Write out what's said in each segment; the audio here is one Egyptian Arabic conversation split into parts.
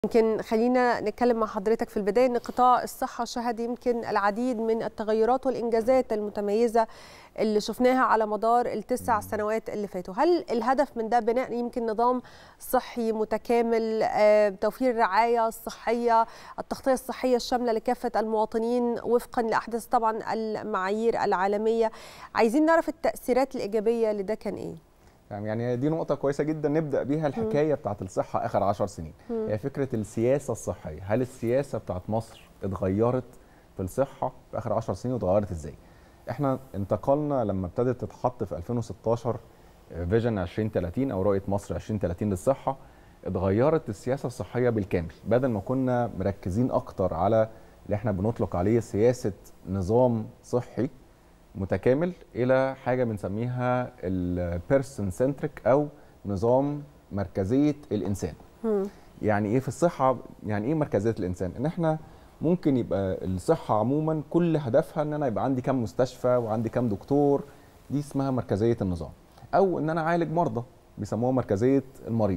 يمكن خلينا نتكلم مع حضرتك في البدايه ان قطاع الصحه شهد يمكن العديد من التغيرات والانجازات المتميزه اللي شفناها على مدار التسع سنوات اللي فاتوا، هل الهدف من ده بناء يمكن نظام صحي متكامل، توفير الرعايه الصحيه، التغطيه الصحيه الشامله لكافه المواطنين وفقا لاحدث طبعا المعايير العالميه، عايزين نعرف التاثيرات الايجابيه لده كان ايه؟ يعني دي نقطة كويسة جدا نبدأ بيها الحكاية بتاعت الصحة آخر عشر سنين مم. هي فكرة السياسة الصحية هل السياسة بتاعت مصر اتغيرت في الصحة في آخر عشر سنين واتغيرت إزاي؟ إحنا انتقلنا لما ابتدت تتحط في 2016 فيجن 2030 أو رؤية مصر 2030 للصحة اتغيرت السياسة الصحية بالكامل بدل ما كنا مركزين أكتر على اللي احنا بنطلق عليه سياسة نظام صحي متكامل الى حاجه بنسميها البيرسون سنتريك او نظام مركزيه الانسان مم. يعني ايه في الصحه يعني ايه مركزيه الانسان ان احنا ممكن يبقى الصحه عموما كل هدفها ان انا يبقى عندي كام مستشفى وعندي كام دكتور دي اسمها مركزيه النظام او ان انا اعالج مرضى بيسموها مركزيه المريض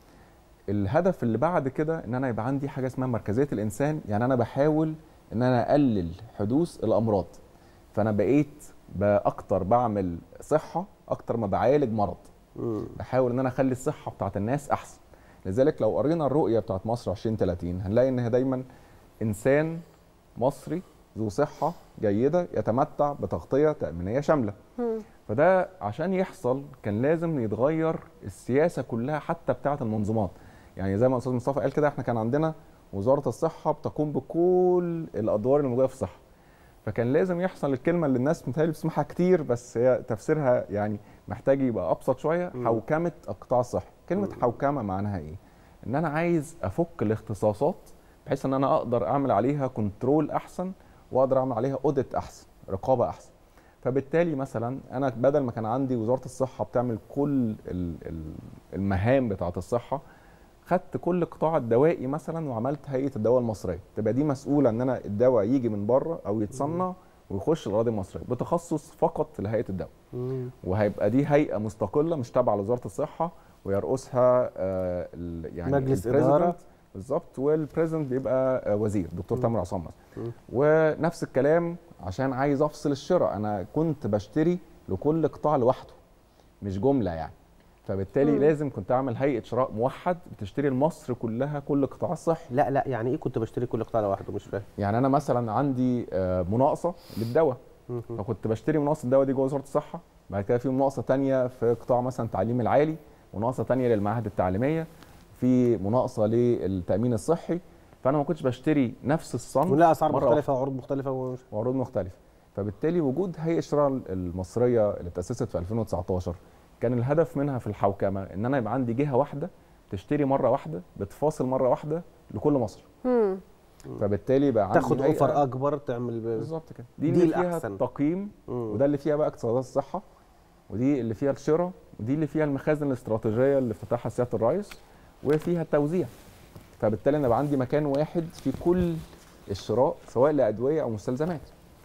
الهدف اللي بعد كده ان انا يبقى عندي حاجه اسمها مركزيه الانسان يعني انا بحاول ان انا اقلل حدوث الامراض فانا بقيت باكتر بعمل صحه اكتر ما بعالج مرض بحاول ان انا اخلي الصحه بتاعت الناس احسن لذلك لو قرينا الرؤيه بتاعت مصر 2030 هنلاقي ان هي دايما انسان مصري ذو صحه جيده يتمتع بتغطيه تامينيه شامله مم. فده عشان يحصل كان لازم يتغير السياسه كلها حتى بتاعه المنظومات يعني زي ما استاذ مصطفى قال كده احنا كان عندنا وزاره الصحه بتقوم بكل الادوار الموجوده في الصحه فكان لازم يحصل الكلمه اللي الناس متهيألي بتسمعها كتير بس هي تفسيرها يعني محتاج يبقى ابسط شويه مم. حوكمه القطاع الصحي كلمه مم. حوكمه معناها ايه ان انا عايز افك الاختصاصات بحيث ان انا اقدر اعمل عليها كنترول احسن واقدر اعمل عليها اوديت احسن رقابه احسن فبالتالي مثلا انا بدل ما كان عندي وزاره الصحه بتعمل كل ال- ال- المهام بتاعه الصحه خدت كل قطاع الدوائي مثلا وعملت هيئه الدواء المصريه تبقى دي مسؤوله ان انا الدواء يجي من بره او يتصنع ويخش الاراضي المصريه بتخصص فقط لهيئه الدواء مم. وهيبقى دي هيئه مستقله مش تابعه لوزاره الصحه ويرأسها آه، ال- يعني مجلس البريزيدنت إدارة. بالظبط والبريزنت بيبقى آه، وزير دكتور مم. تامر عصام مثلا مم. ونفس الكلام عشان عايز افصل الشراء انا كنت بشتري لكل قطاع لوحده مش جمله يعني فبالتالي مم. لازم كنت اعمل هيئه شراء موحد بتشتري لمصر كلها كل قطاع الصحي لا لا يعني ايه كنت بشتري كل قطاع لوحده مش فاهم يعني انا مثلا عندي آه، مناقصه للدواء مم. فكنت بشتري مناقصه الدواء دي جوه وزاره الصحه بعد كده في مناقصه تانية في قطاع مثلا التعليم العالي مناقصه تانية للمعاهد التعليميه في مناقصه للتامين الصحي فانا ما كنتش بشتري نفس الصنف ولا اسعار مرة مختلفه وعروض مختلفه و... وعروض مختلفه فبالتالي وجود هيئه الشراء المصريه اللي تاسست في 2019 كان الهدف منها في الحوكمه ان انا يبقى عندي جهه واحده تشتري مره واحده بتفاصل مره واحده لكل مصر مم. فبالتالي بقى عندي تاخد هيئة- اوفر اكبر تعمل ب... بالظبط كده دي, دي اللي فيها الأحسن. تقييم مم. وده اللي فيها بقى اقتصادات الصحه ودي اللي فيها الشراء ودي اللي فيها المخازن الاستراتيجيه اللي افتتحها سياده الرئيس وفيها التوزيع فبالتالي انا بقى عندي مكان واحد في كل الشراء سواء لادويه او مستلزمات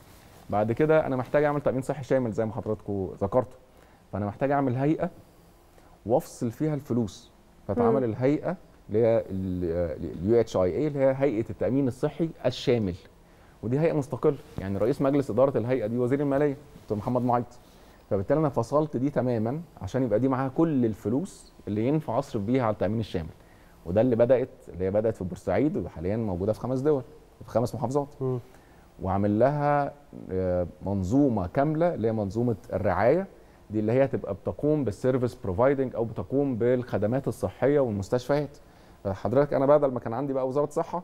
بعد كده انا محتاج اعمل تامين صحي شامل زي ما حضراتكم ذكرتوا فانا محتاج اعمل هيئه وافصل فيها الفلوس فتعمل مم. الهيئه اللي هي اليو اتش اي اي اللي هي هيئه التامين الصحي الشامل ودي هيئه مستقله يعني رئيس مجلس اداره الهيئه دي وزير الماليه دكتور محمد معيط فبالتالي انا فصلت دي تماما عشان يبقى دي معاها كل الفلوس اللي ينفع اصرف بيها على التامين الشامل وده اللي بدات اللي هي بدات في بورسعيد وحاليا موجوده في خمس دول في خمس محافظات مم. وعامل لها آه، منظومه كامله اللي هي منظومه الرعايه دي اللي هي تبقى بتقوم بالسيرفيس بروفايدنج او بتقوم بالخدمات الصحيه والمستشفيات فحضرتك انا بدل ما كان عندي بقى وزاره صحه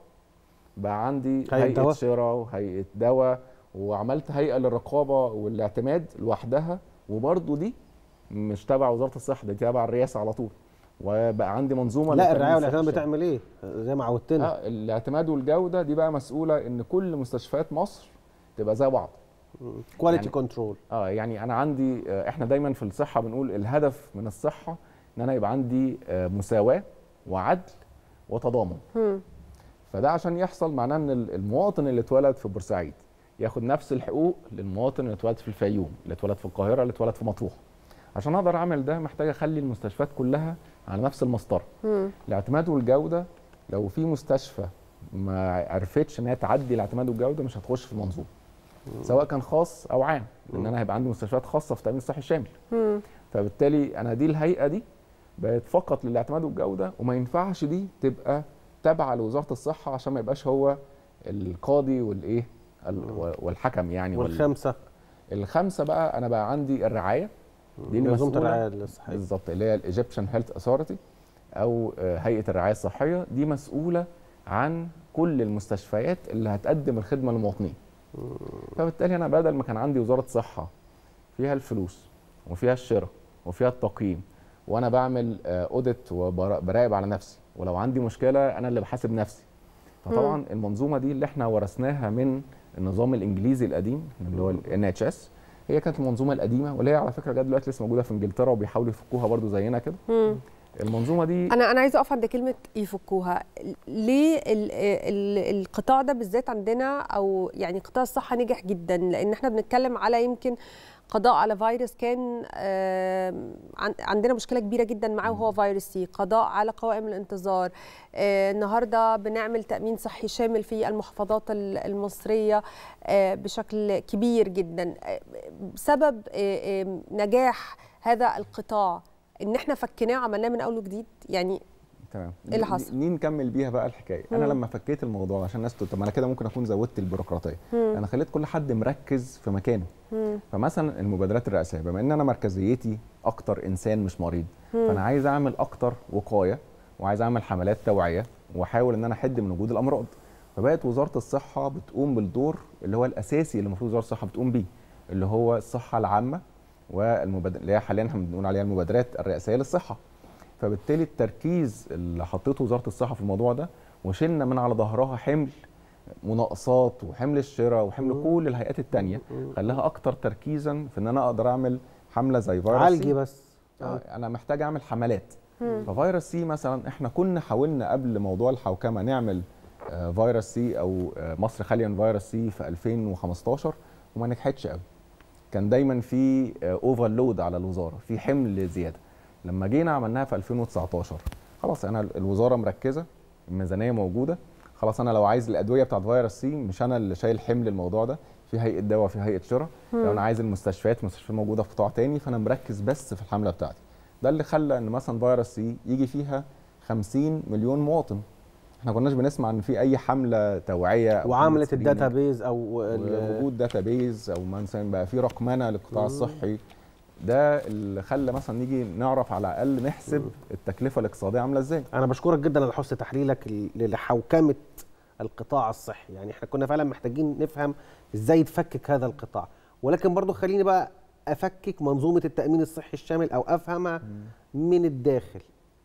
بقى عندي هيئة هيئه دواء. شراء وهيئه دواء وعملت هيئه للرقابه والاعتماد لوحدها وبرضه دي مش تبع وزاره الصحه دي تبع الرئاسه على طول وبقى عندي منظومه لا للتأمين الرعايه الصحي والاعتماد الشامل. بتعمل ايه زي ما عودتنا آه الاعتماد والجوده دي بقى مسؤوله ان كل مستشفيات مصر تبقى زي بعض كواليتي يعني- كنترول اه يعني انا عندي آه، احنا دايما في الصحه بنقول الهدف من الصحه ان انا يبقى عندي آه، مساواه وعدل وتضامن مم. فده عشان يحصل معناه ان ال- المواطن اللي اتولد في بورسعيد ياخد نفس الحقوق للمواطن اللي اتولد في الفيوم اللي اتولد في القاهره اللي اتولد في مطروح عشان اقدر اعمل ده محتاج اخلي المستشفيات كلها على نفس المسطره مم. الاعتماد والجوده لو في مستشفى ما عرفتش ان هي تعدي الاعتماد والجوده مش هتخش في المنظومه سواء كان خاص او عام لان انا هيبقى عندي مستشفيات خاصه في التامين الصحي الشامل مم. فبالتالي انا دي الهيئه دي بقت فقط للاعتماد والجوده وما ينفعش دي تبقى تابعه لوزاره الصحه عشان ما يبقاش هو القاضي والايه ال- والحكم يعني وال- والخامسه الخمسه بقى انا بقى عندي الرعايه دي منظومه المسؤوله الرعايه الصحيه بالظبط اللي هي الايجيبشن هيلث اثورتي او آه، هيئه الرعايه الصحيه دي مسؤوله عن كل المستشفيات اللي هتقدم الخدمه للمواطنين فبالتالي انا بدل ما كان عندي وزاره صحه فيها الفلوس وفيها الشراء وفيها التقييم وانا بعمل اوديت وبراقب على نفسي ولو عندي مشكله انا اللي بحاسب نفسي فطبعا المنظومه دي اللي احنا ورثناها من النظام الانجليزي القديم اللي هو الان اتش اس هي كانت المنظومه القديمه واللي هي على فكره لغايه دلوقتي لسه موجوده في انجلترا وبيحاولوا يفكوها برضو زينا كده مم. المنظومه دي انا انا عايزه اقف عند كلمه يفكوها ليه ال ال القطاع ده بالذات عندنا او يعني قطاع الصحه نجح جدا لان احنا بنتكلم على يمكن قضاء على فيروس كان آم، عن- عندنا مشكله كبيره جدا معاه وهو فيروس سي قضاء على قوائم الانتظار آه، النهارده بنعمل تامين صحي شامل في المحافظات ال- المصريه آه، بشكل كبير جدا آه، سبب آه، آه، نجاح هذا القطاع ان احنا فكناه وعملناه من اول وجديد يعني تمام إيه اللي حصل؟ دي نكمل بيها بقى الحكايه انا مم. لما فكيت الموضوع عشان الناس تقول طب ما انا كده ممكن اكون زودت البيروقراطيه مم. انا خليت كل حد مركز في مكانه مم. فمثلا المبادرات الرئاسيه بما ان انا مركزيتي اكتر انسان مش مريض مم. فانا عايز اعمل اكتر وقايه وعايز اعمل حملات توعيه واحاول ان انا احد من وجود الامراض فبقت وزاره الصحه بتقوم بالدور اللي هو الاساسي اللي المفروض وزاره الصحه بتقوم بيه اللي هو الصحه العامه والمبادره اللي هي حاليا احنا بنقول عليها المبادرات الرئاسيه للصحه فبالتالي التركيز اللي حطيته وزاره الصحه في الموضوع ده وشلنا من على ظهرها حمل مناقصات وحمل الشراء وحمل مم. كل الهيئات التانية خلاها اكتر تركيزا في ان انا اقدر اعمل حمله زي فيروس عالجي سي. بس آه، انا محتاج اعمل حملات مم. ففيروس سي مثلا احنا كنا حاولنا قبل موضوع الحوكمه نعمل آه، فيروس سي او آه، مصر خاليه من فيروس سي في 2015 وما نجحتش قوي كان دايما في اوفرلود على الوزاره في حمل زياده لما جينا عملناها في 2019 خلاص انا الوزاره مركزه الميزانيه موجوده خلاص انا لو عايز الادويه بتاعت فيروس سي مش انا اللي شايل حمل الموضوع ده في هيئه دواء في هيئه شراء لو انا عايز المستشفيات مستشفيات موجوده في قطاع تاني فانا مركز بس في الحمله بتاعتي ده اللي خلى ان مثلا فيروس سي يجي فيها 50 مليون مواطن احنا كناش بنسمع ان في اي حمله توعيه أو وعملت حملة الداتا screening. بيز او ال- وجود داتا بيز او مثلا بقى في رقمنه للقطاع الصحي ده اللي خلى مثلا نيجي نعرف على الاقل نحسب التكلفه الاقتصاديه عامله ازاي انا بشكرك جدا على حسن تحليلك ل- لحوكمه القطاع الصحي يعني احنا كنا فعلا محتاجين نفهم ازاي تفكك هذا القطاع ولكن برضو خليني بقى افكك منظومه التامين الصحي الشامل او افهمها من الداخل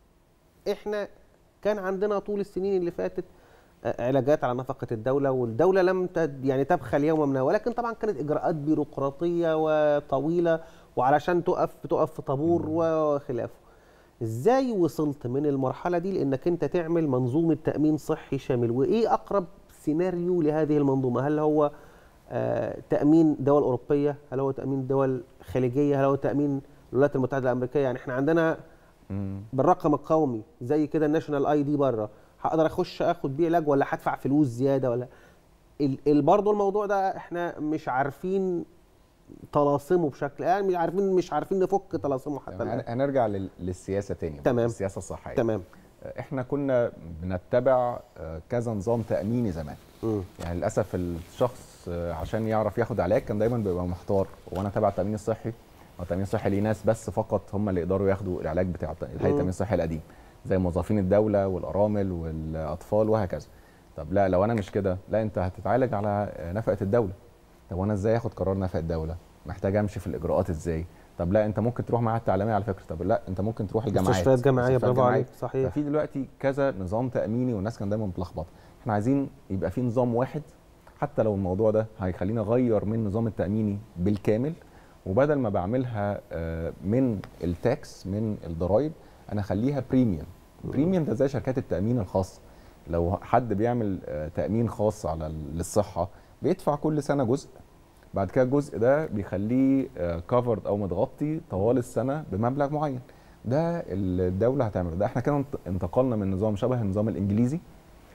احنا كان عندنا طول السنين اللي فاتت آه، علاجات على نفقه الدوله والدوله لم تد يعني تبخل يوما ما ولكن طبعا كانت اجراءات بيروقراطيه وطويله وعلشان تقف تقف في طابور وخلافه ازاي وصلت من المرحله دي لانك انت تعمل منظومه تامين صحي شامل وايه اقرب سيناريو لهذه المنظومه هل هو آه، تامين دول اوروبيه هل هو تامين دول خليجيه هل هو تامين الولايات المتحده الامريكيه يعني احنا عندنا بالرقم القومي زي كده الناشونال اي دي بره هقدر اخش اخد بيه علاج ولا هدفع فلوس زياده ولا ال- ال- برضه الموضوع ده احنا مش عارفين طلاسمه بشكل يعني مش عارفين مش عارفين نفك طلاسمه حتى تمام. الآن. هنرجع لل- للسياسه تاني بقى، تمام. السياسه الصحيه تمام احنا كنا بنتبع آه، كذا نظام تاميني زمان مم. يعني للاسف الشخص آه، عشان يعرف ياخد علاج كان دايما بيبقى محتار وانا تبع التامين الصحي او التامين الصحي ليه ناس بس فقط هم اللي يقدروا ياخدوا العلاج بتاع هيئه التامين الصحي القديم زي موظفين الدوله والارامل والاطفال وهكذا طب لا لو انا مش كده لا انت هتتعالج على آه، نفقه الدوله طب وانا ازاي اخد قرار نفقه الدوله محتاج امشي في الاجراءات ازاي طب لا انت ممكن تروح معاهد تعليميه على فكره طب لا انت ممكن تروح الجامعات مستشفيات جامعيه مستشفيات برافو جامعية. عليك صحيح ففي دلوقتي كذا نظام تاميني والناس كان دايما متلخبطه احنا عايزين يبقى في نظام واحد حتى لو الموضوع ده هيخليني اغير من النظام التاميني بالكامل وبدل ما بعملها آه، من التاكس من الضرايب انا اخليها بريميوم بريميوم ده زي شركات التامين الخاصه لو حد بيعمل آه، تامين خاص على ال- للصحه بيدفع كل سنه جزء بعد كده الجزء ده بيخليه كفرد او متغطي طوال السنه بمبلغ معين ده الدوله هتعمله ده احنا كده انت- انتقلنا من نظام شبه النظام الانجليزي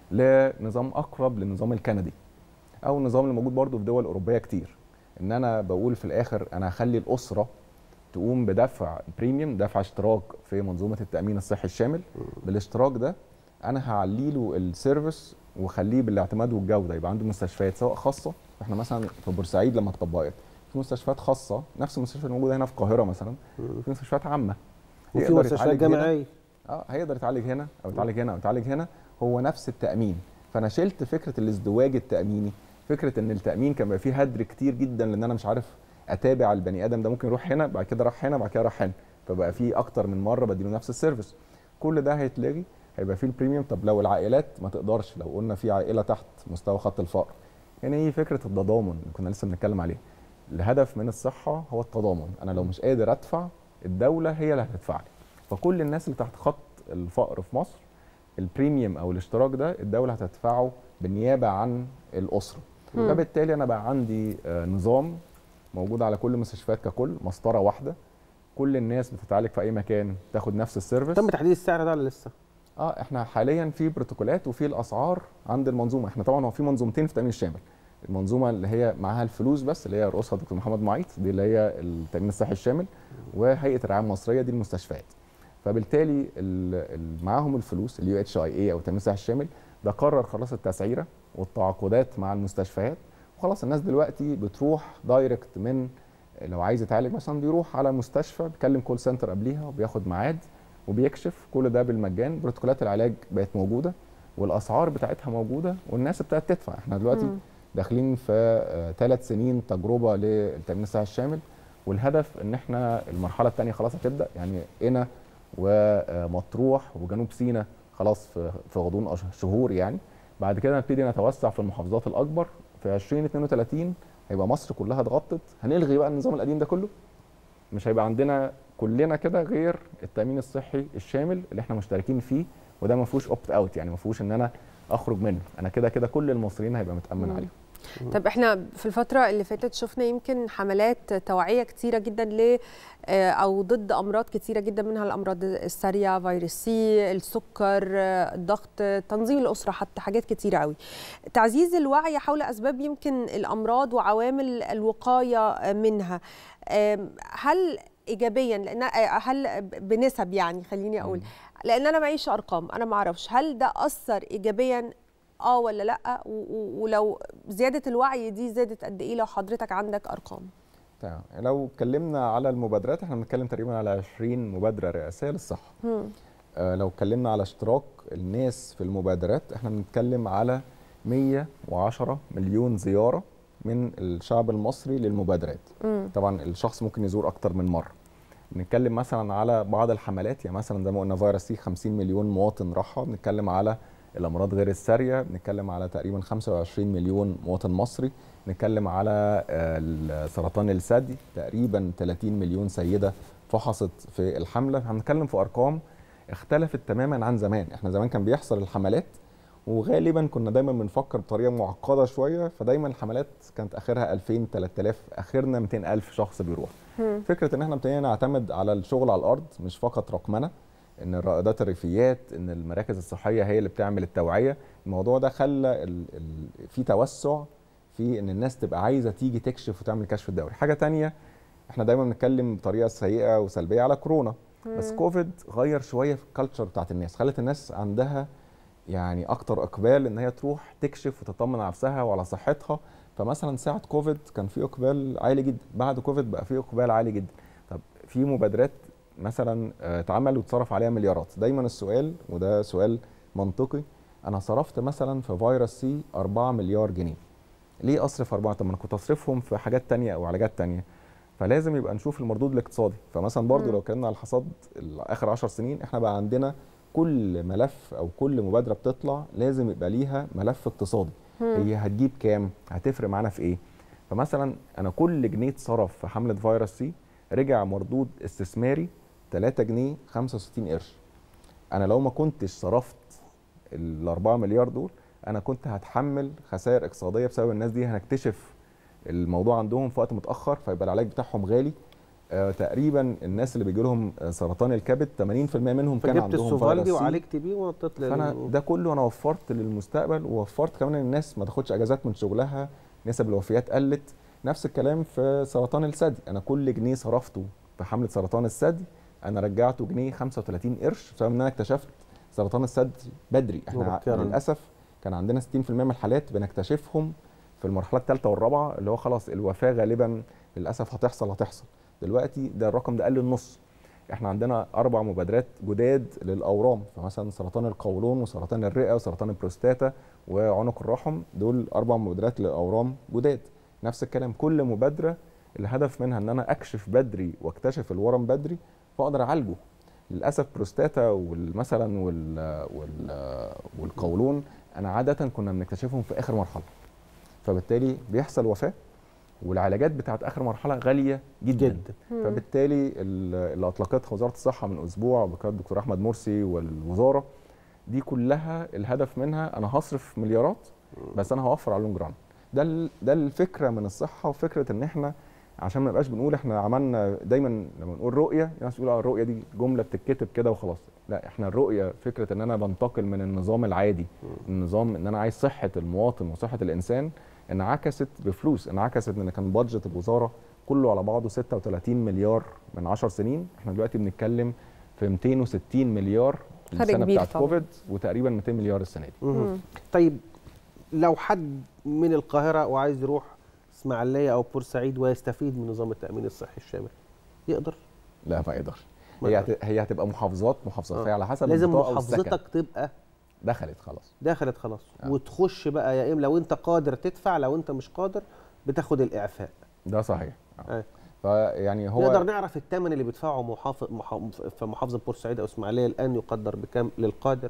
لنظام اقرب للنظام الكندي او النظام اللي موجود برضه في دول اوروبيه كتير ان انا بقول في الاخر انا هخلي الاسره تقوم بدفع بريميوم دفع اشتراك في منظومه التامين الصحي الشامل بالاشتراك ده انا هعلي له السيرفيس واخليه بالاعتماد والجوده يبقى عنده مستشفيات سواء خاصه احنا مثلا في بورسعيد لما اتطبقت في مستشفيات خاصه نفس المستشفى الموجوده هنا في القاهره مثلا في مستشفيات عامه وفي يقدر مستشفيات يتعالج هنا. جامعيه اه هيقدر يتعالج هنا او يتعالج هنا او يتعالج هنا هو نفس التامين فانا شلت فكره الازدواج التاميني فكره ان التامين كان بيبقى فيه هدر كتير جدا لان انا مش عارف اتابع البني ادم ده ممكن يروح هنا بعد كده راح هنا بعد كده راح هنا فبقى فيه اكتر من مره بديله نفس السيرفيس كل ده هيتلغي هيبقى فيه البريميوم طب لو العائلات ما تقدرش لو قلنا في عائله تحت مستوى خط الفقر هنا هي فكره التضامن اللي كنا لسه بنتكلم عليه الهدف من الصحه هو التضامن انا لو مش قادر ادفع الدوله هي اللي هتدفع لي فكل الناس اللي تحت خط الفقر في مصر البريميوم او الاشتراك ده الدوله هتدفعه بالنيابه عن الاسره مم. فبالتالي انا بقى عندي آه، نظام موجود على كل المستشفيات ككل مسطره واحده كل الناس بتتعالج في اي مكان تاخد نفس السيرفيس تم تحديد السعر ده ولا لسه؟ اه احنا حاليا في بروتوكولات وفي الاسعار عند المنظومه احنا طبعا هو في منظومتين في التامين الشامل المنظومه اللي هي معاها الفلوس بس اللي هي رئيسها دكتور محمد معيط دي اللي هي التامين الصحي الشامل وهيئه الرعايه المصريه دي المستشفيات فبالتالي ال- ال- معاهم الفلوس اليو اتش اي اي او التامين الصحي الشامل ده قرر خلاص التسعيره والتعاقدات مع المستشفيات وخلاص الناس دلوقتي بتروح دايركت من لو عايز يتعالج مثلا بيروح على مستشفى بيكلم كول سنتر قبليها وبياخد ميعاد وبيكشف كل ده بالمجان بروتوكولات العلاج بقت موجوده والاسعار بتاعتها موجوده والناس ابتدت تدفع احنا دلوقتي مم. داخلين في ثلاث سنين تجربه للتامين الصحي الشامل والهدف ان احنا المرحله الثانيه خلاص هتبدا يعني قنا ومطروح وجنوب سيناء خلاص في في غضون أش- شهور يعني بعد كده نبتدي نتوسع في المحافظات الاكبر في 2032 هيبقى مصر كلها اتغطت هنلغي بقى النظام القديم ده كله مش هيبقى عندنا كلنا كده غير التامين الصحي الشامل اللي احنا مشتركين فيه وده ما فيهوش اوبت اوت يعني ما فيهوش ان انا اخرج منه انا كده كده كل المصريين هيبقى متامن مم. عليهم طب احنا في الفترة اللي فاتت شفنا يمكن حملات توعية كتيرة جدا ل آه، او ضد امراض كتيرة جدا منها الامراض السارية فيروس سي السكر آه، الضغط تنظيم الاسرة حتى حاجات كتيرة قوي تعزيز الوعي حول اسباب يمكن الامراض وعوامل الوقاية منها آم، هل ايجابيا لان آه، هل بنسب يعني خليني اقول لان انا معيش ارقام انا ما اعرفش هل ده اثر ايجابيا اه ولا لا و- و- ولو زياده الوعي دي زادت قد ايه لو حضرتك عندك ارقام تمام لو اتكلمنا على المبادرات احنا بنتكلم تقريبا على 20 مبادره رئاسيه للصحه مم. آه، لو اتكلمنا على اشتراك الناس في المبادرات احنا بنتكلم على 110 مليون زياره من الشعب المصري للمبادرات مم. طبعا الشخص ممكن يزور اكتر من مره بنتكلم مثلا على بعض الحملات يعني مثلا زي ما قلنا فيروس سي 50 مليون مواطن راحها بنتكلم على الامراض غير الساريه بنتكلم على تقريبا 25 مليون مواطن مصري نتكلم على آه، سرطان الثدي تقريبا 30 مليون سيده فحصت في الحمله هنتكلم في ارقام اختلفت تماما عن زمان احنا زمان كان بيحصل الحملات وغالبا كنا دايما بنفكر بطريقه معقده شويه فدايما الحملات كانت اخرها 2000 3000 اخرنا 200000 شخص بيروح مم. فكره ان احنا ابتدينا نعتمد على الشغل على الارض مش فقط رقمنه ان الرائدات الريفيات ان المراكز الصحيه هي اللي بتعمل التوعيه الموضوع ده خلى ال... ال... في توسع في ان الناس تبقى عايزه تيجي تكشف وتعمل كشف الدوري حاجه تانية احنا دايما بنتكلم بطريقه سيئه وسلبيه على كورونا بس كوفيد غير شويه في الكالتشر بتاعت الناس خلت الناس عندها يعني اكتر اقبال ان هي تروح تكشف وتطمن على نفسها وعلى صحتها فمثلا ساعه كوفيد كان في اقبال عالي جدا بعد كوفيد بقى في اقبال عالي جدا طب في مبادرات مثلا آه، اتعمل وتصرف عليها مليارات دايما السؤال وده سؤال منطقي انا صرفت مثلا في فيروس سي 4 مليار جنيه ليه اصرف 4 طب ما انا كنت اصرفهم في حاجات تانية او علاجات تانية فلازم يبقى نشوف المردود الاقتصادي فمثلا برضو مم. لو اتكلمنا على الحصاد ال- اخر 10 سنين احنا بقى عندنا كل ملف او كل مبادره بتطلع لازم يبقى ليها ملف اقتصادي مم. هي هتجيب كام هتفرق معانا في ايه فمثلا انا كل جنيه اتصرف في حمله فيروس سي رجع مردود استثماري 3 جنيه 65 قرش انا لو ما كنتش صرفت ال 4 مليار دول انا كنت هتحمل خسائر اقتصاديه بسبب الناس دي هنكتشف الموضوع عندهم في وقت متاخر فيبقى العلاج بتاعهم غالي آه تقريبا الناس اللي بيجي لهم آه، سرطان الكبد 80% منهم كان فجبت عندهم السوفالدي فيروس سي. وعالجت بيه ونطيت لل- فانا ده كله انا وفرت للمستقبل ووفرت كمان إن الناس ما تاخدش اجازات من شغلها نسب الوفيات قلت نفس الكلام في سرطان الثدي انا كل جنيه صرفته في حمله سرطان الثدي انا رجعته جنيه 35 قرش بسبب ان انا اكتشفت سرطان الثدي بدري احنا مبكراً. ع- للاسف كان عندنا 60% من الحالات بنكتشفهم في المرحله الثالثه والرابعه اللي هو خلاص الوفاه غالبا للاسف هتحصل هتحصل دلوقتي ده الرقم ده قل النص احنا عندنا اربع مبادرات جداد للاورام فمثلا سرطان القولون وسرطان الرئه وسرطان البروستاتا وعنق الرحم دول اربع مبادرات للاورام جداد نفس الكلام كل مبادره الهدف منها ان انا اكشف بدري واكتشف الورم بدري فاقدر اعالجه للاسف بروستاتا والمثلا وال وال والقولون انا عاده كنا بنكتشفهم في اخر مرحله فبالتالي بيحصل وفاه والعلاجات بتاعت اخر مرحله غاليه جدا, جدا فبالتالي ال- اللي اطلقتها وزاره الصحه من اسبوع بقياده الدكتور احمد مرسي والوزاره دي كلها الهدف منها انا هصرف مليارات بس انا هوفر على اللونج ران ده ال- ده الفكره من الصحه وفكره ان احنا عشان ما نبقاش بنقول احنا عملنا دايما لما نقول رؤيه الناس تقول اه الرؤيه دي جمله بتتكتب كده وخلاص لا احنا الرؤيه فكره ان انا بنتقل من النظام العادي النظام ان انا عايز صحه المواطن وصحه الانسان انعكست بفلوس انعكست ان كان بادجت الوزاره كله على بعضه 36 مليار من 10 سنين احنا دلوقتي بنتكلم في 260 مليار فرق السنه كبير بتاعت طبعاً. كوفيد وتقريبا 200 مليار السنه دي مهم. طيب لو حد من القاهره وعايز يروح اسماعيليه او بورسعيد ويستفيد من نظام التامين الصحي الشامل يقدر لا ما يقدرش ما هي يقدرش. هت- هي هتبقى محافظات محافظات آه. فهي على حسب لازم البطاقة والسكن. محافظتك تبقى دخلت خلاص دخلت خلاص آه. وتخش بقى يا اما لو انت قادر تدفع لو انت مش قادر بتاخد الاعفاء ده صحيح آه. آه. فيعني هو نقدر نعرف الثمن اللي بيدفعه محافظ محافظ في محافظه بورسعيد او اسماعيليه الان يقدر بكام للقادر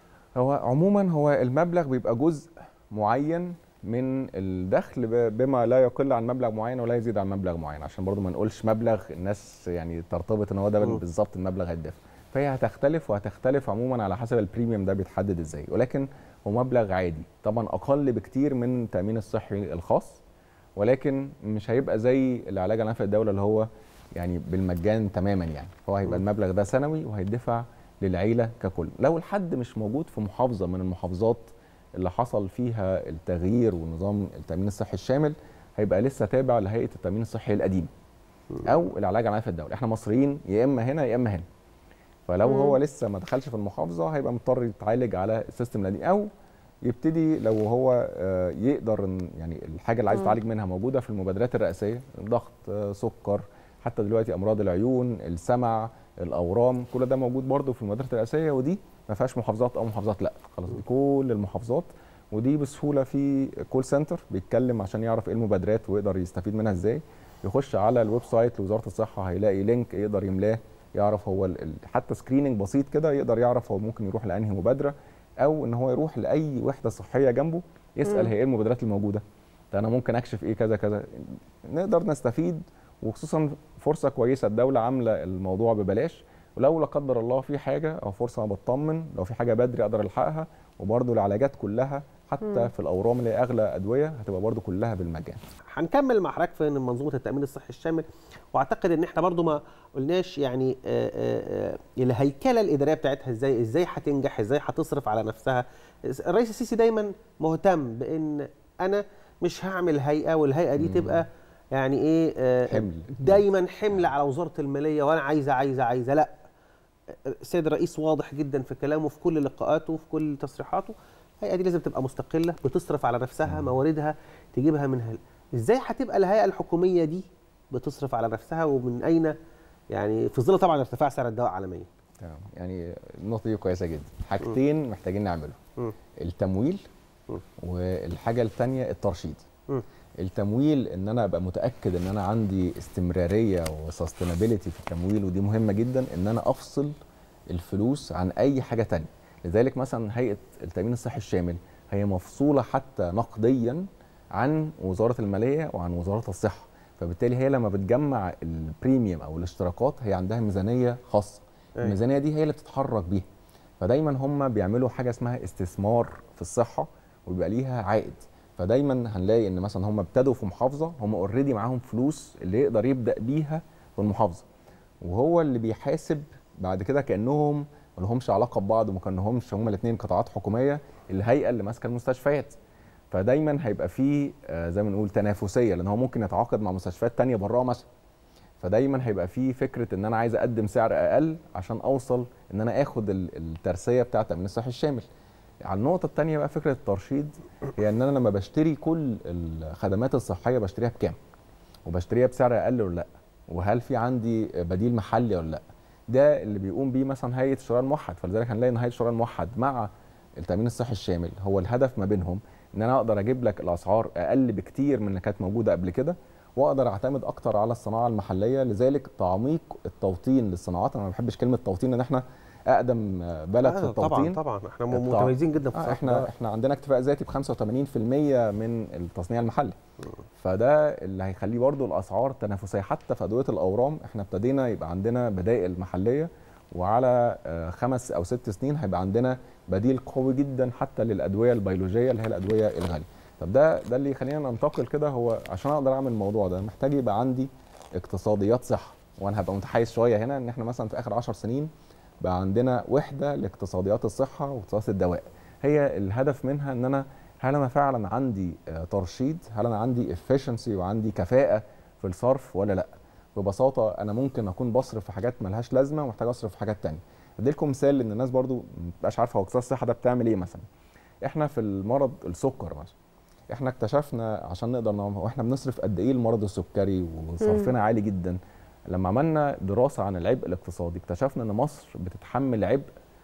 هو عموما هو المبلغ بيبقى جزء معين من الدخل ب- بما لا يقل عن مبلغ معين ولا يزيد عن مبلغ معين عشان برضو ما نقولش مبلغ الناس يعني ترتبط ان هو ده مم. بالظبط المبلغ هيدفع فهي هتختلف وهتختلف عموما على حسب البريميوم ده بيتحدد ازاي ولكن هو مبلغ عادي طبعا اقل بكتير من التامين الصحي الخاص ولكن مش هيبقى زي العلاج على نفع الدوله اللي هو يعني بالمجان تماما يعني هو هيبقى مم. المبلغ ده سنوي وهيدفع للعيله ككل لو الحد مش موجود في محافظه من المحافظات اللي حصل فيها التغيير ونظام التامين الصحي الشامل هيبقى لسه تابع لهيئه التامين الصحي القديم او العلاج على نفع الدوله احنا مصريين يا اما هنا يا اما هنا فلو مم. هو لسه ما دخلش في المحافظه هيبقى مضطر يتعالج على السيستم القديم او يبتدي لو هو آه، يقدر إن يعني الحاجه اللي عايز مم. يتعالج منها موجوده في المبادرات الرئاسيه ضغط آه، سكر حتى دلوقتي امراض العيون السمع الاورام كل ده موجود برضه في المبادرات الرئاسيه ودي ما فيهاش محافظات او محافظات لا خلاص دي كل المحافظات ودي بسهوله في كول سنتر بيتكلم عشان يعرف ايه المبادرات ويقدر يستفيد منها ازاي يخش على الويب سايت لوزاره الصحه هيلاقي لينك يقدر يملاه يعرف هو ال- ال- حتى سكريننج بسيط كده يقدر يعرف هو ممكن يروح لانهي مبادره او ان هو يروح لاي وحده صحيه جنبه يسال مم. هي ايه المبادرات الموجوده ده انا ممكن اكشف ايه كذا كذا نقدر نستفيد وخصوصا فرصه كويسه الدوله عامله الموضوع ببلاش ولو لا قدر الله في حاجه او فرصه انا بطمن لو في حاجه بدري اقدر الحقها وبرده العلاجات كلها حتى مم. في الاورام اللي هي اغلى ادويه هتبقى برده كلها بالمجان هنكمل مع حضرتك في منظومه التامين الصحي الشامل واعتقد ان احنا برضو ما قلناش يعني آه، آه، آه، الهيكله الاداريه بتاعتها ازاي ازاي هتنجح ازاي هتصرف على نفسها الرئيس السيسي دايما مهتم بان انا مش هعمل هيئه والهيئه دي مم. تبقى يعني ايه آه، حمل. دايما حمل على وزاره الماليه وانا عايزه عايزه عايزه لا السيد الرئيس واضح جدا في كلامه في كل لقاءاته وفي كل تصريحاته الهيئه دي لازم تبقى مستقله بتصرف على نفسها مواردها تجيبها من هل. ازاي هتبقى الهيئه الحكوميه دي بتصرف على نفسها ومن اين يعني في ظل طبعا ارتفاع سعر الدواء عالميا تمام يعني النقطه دي كويسه جدا حاجتين محتاجين نعمله مم. التمويل مم. والحاجه الثانيه الترشيد مم. التمويل ان انا ابقى متاكد ان انا عندي استمراريه وسستينابيلتي في التمويل ودي مهمه جدا ان انا افصل الفلوس عن اي حاجه تانية لذلك مثلا هيئه التامين الصحي الشامل هي مفصوله حتى نقديا عن وزاره الماليه وعن وزاره الصحه فبالتالي هي لما بتجمع البريميوم او الاشتراكات هي عندها ميزانيه خاصه أيوة. الميزانيه دي هي اللي بتتحرك بيها فدايما هم بيعملوا حاجه اسمها استثمار في الصحه ويبقى ليها عائد فدايما هنلاقي ان مثلا هم ابتدوا في محافظه هم اوريدي معاهم فلوس اللي يقدر يبدا بيها في المحافظه وهو اللي بيحاسب بعد كده كانهم ما لهمش علاقه ببعض وما كانهمش هما الاثنين قطاعات حكوميه الهيئه اللي ماسكه المستشفيات فدايما هيبقى فيه آه، زي ما نقول تنافسيه لان هو ممكن يتعاقد مع مستشفيات تانية براه مثلا فدايما هيبقى فيه فكره ان انا عايز اقدم سعر اقل عشان اوصل ان انا اخد ال- الترسيه بتاعه التامين الصحي الشامل على النقطه الثانيه بقى فكره الترشيد هي ان انا لما بشتري كل الخدمات الصحيه بشتريها بكام وبشتريها بسعر اقل ولا لا وهل في عندي بديل محلي ولا لا ده اللي بيقوم بيه مثلا هيئه الشراء الموحد فلذلك هنلاقي ان هيئه الشراء الموحد مع التامين الصحي الشامل هو الهدف ما بينهم ان انا اقدر اجيب لك الاسعار اقل بكتير من اللي كانت موجوده قبل كده واقدر اعتمد اكتر على الصناعه المحليه لذلك تعميق التوطين للصناعات انا ما بحبش كلمه توطين ان احنا اقدم بلد في آه التوطين طبعا طبعا احنا الطع- متميزين جدا في آه الصحة. احنا احنا عندنا اكتفاء ذاتي ب 85% من التصنيع المحلي فده اللي هيخليه برضو الاسعار تنافسيه حتى في ادويه الاورام احنا ابتدينا يبقى عندنا بدائل محليه وعلى آه، خمس او ست سنين هيبقى عندنا بديل قوي جدا حتى للادويه البيولوجيه اللي هي الادويه الغاليه طب ده ده اللي يخلينا ننتقل كده هو عشان اقدر اعمل الموضوع ده محتاج يبقى عندي اقتصاديات صحه وانا هبقى متحيز شويه هنا ان احنا مثلا في اخر 10 سنين بقى عندنا وحده لاقتصاديات الصحه واقتصاديات الدواء هي الهدف منها ان انا هل انا فعلا عندي آه، ترشيد هل انا عندي efficiency وعندي كفاءه في الصرف ولا لا ببساطه انا ممكن اكون بصرف في حاجات ملهاش لازمه ومحتاج اصرف في حاجات تانية ادي لكم مثال ان الناس برضو ما بتبقاش عارفه هو اقتصاد الصحه ده بتعمل ايه مثلا احنا في المرض السكر مثلا احنا اكتشفنا عشان نقدر نعمل واحنا بنصرف قد ايه المرض السكري وصرفنا عالي جدا لما عملنا دراسه عن العبء الاقتصادي اكتشفنا ان مصر بتتحمل عبء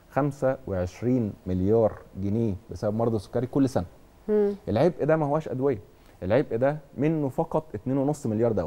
25 مليار جنيه بسبب مرض السكري كل سنه مم. العبء ده ما هواش ادويه العبء ده منه فقط 2.5 مليار دواء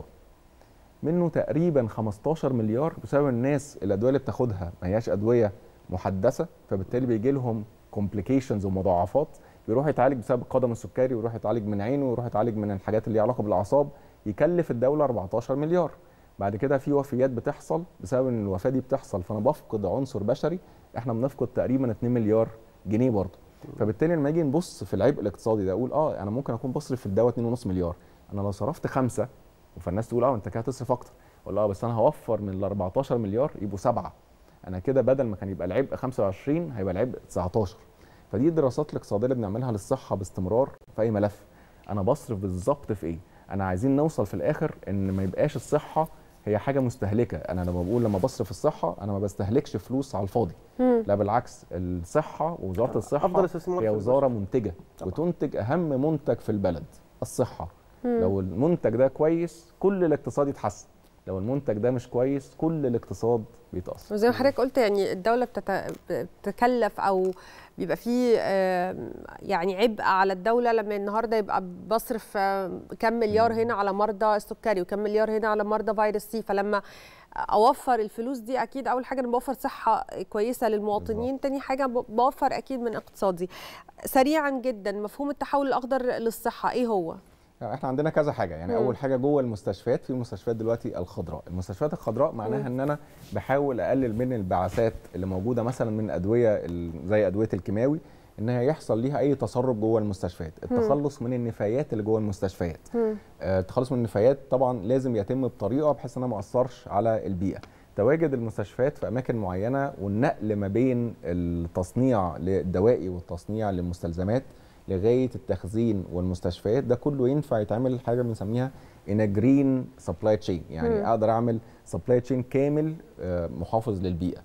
منه تقريبا 15 مليار بسبب الناس الادويه اللي بتاخدها ما هياش ادويه محدثه فبالتالي بيجي لهم كومبليكيشنز ومضاعفات يروح يتعالج بسبب القدم السكري ويروح يتعالج من عينه ويروح يتعالج من الحاجات اللي ليها علاقه بالاعصاب يكلف الدوله 14 مليار بعد كده في وفيات بتحصل بسبب ان الوفاه دي بتحصل فانا بفقد عنصر بشري احنا بنفقد تقريبا 2 مليار جنيه برضه فبالتالي لما نيجي نبص في العبء الاقتصادي ده اقول اه انا ممكن اكون بصرف في الدواء 2.5 مليار انا لو صرفت خمسه فالناس تقول اه انت كده هتصرف اكتر ولا اه بس انا هوفر من ال 14 مليار يبقوا سبعه انا كده بدل ما كان يبقى العبء 25 هيبقى العبء 19 فدي الدراسات الاقتصاديه اللي بنعملها للصحه باستمرار في اي ملف انا بصرف بالظبط في ايه انا عايزين نوصل في الاخر ان ما يبقاش الصحه هي حاجه مستهلكه انا لما بقول لما بصرف الصحه انا ما بستهلكش فلوس على الفاضي مم. لا بالعكس الصحه ووزاره الصحه افضل استثمار هي في وزاره منتجه طبعا. وتنتج اهم منتج في البلد الصحه مم. لو المنتج ده كويس كل الاقتصاد يتحسن لو المنتج ده مش كويس كل الاقتصاد بيتاثر وزي ما حضرتك قلت يعني الدولة بتت- بتتكلف أو بيبقى فيه آم، يعني عبء على الدولة لما النهاردة يبقى بصرف آم، كم مليار هنا على مرضى السكري وكم مليار هنا على مرضى فيروس سي فلما أوفر الفلوس دي أكيد أول حاجة أنا بوفر صحة كويسة للمواطنين تاني حاجة ب- بوفر أكيد من اقتصادي سريعا جدا مفهوم التحول الأخضر للصحة إيه هو؟ يعني احنا عندنا كذا حاجه يعني مم. اول حاجه جوه المستشفيات في مستشفيات دلوقتي الخضراء المستشفيات الخضراء معناها ان انا بحاول اقلل من البعثات اللي موجوده مثلا من ادويه ال- زي ادويه الكيماوي ان هي يحصل ليها اي تسرب جوه المستشفيات التخلص من النفايات اللي جوه المستشفيات مم. آه، التخلص من النفايات طبعا لازم يتم بطريقه بحيث انها ما اثرش على البيئه تواجد المستشفيات في اماكن معينه والنقل ما بين التصنيع للدوائي والتصنيع للمستلزمات لغايه التخزين والمستشفيات ده كله ينفع يتعمل حاجه بنسميها ان جرين سبلاي تشين يعني مم. اقدر اعمل سبلاي تشين كامل آه، محافظ للبيئه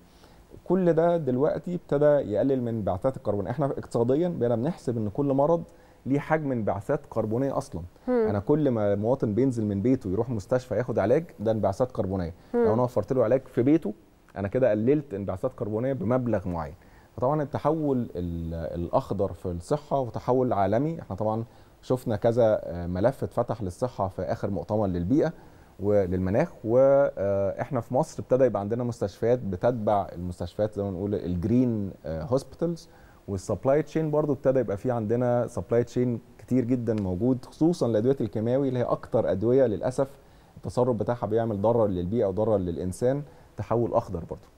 كل ده دلوقتي ابتدى يقلل من انبعاثات الكربون احنا اقتصاديا بقينا بنحسب ان كل مرض ليه حجم انبعاثات كربونيه اصلا مم. انا كل ما مواطن بينزل من بيته يروح مستشفى ياخد علاج ده انبعاثات كربونيه مم. لو انا وفرت له علاج في بيته انا كده قللت انبعاثات كربونيه بمبلغ معين فطبعا التحول ال- الاخضر في الصحه وتحول عالمي احنا طبعا شفنا كذا آه، ملف اتفتح للصحه في اخر مؤتمر للبيئه وللمناخ واحنا في مصر ابتدى يبقى عندنا مستشفيات بتتبع المستشفيات زي ما نقول الجرين هوسبيتالز والسبلاي تشين برضو ابتدى يبقى في عندنا سبلاي تشين كتير جدا موجود خصوصا الادويه الكيماوي اللي هي اكتر ادويه للاسف التسرب بتاعها بيعمل ضرر للبيئه وضرر للانسان تحول اخضر برضو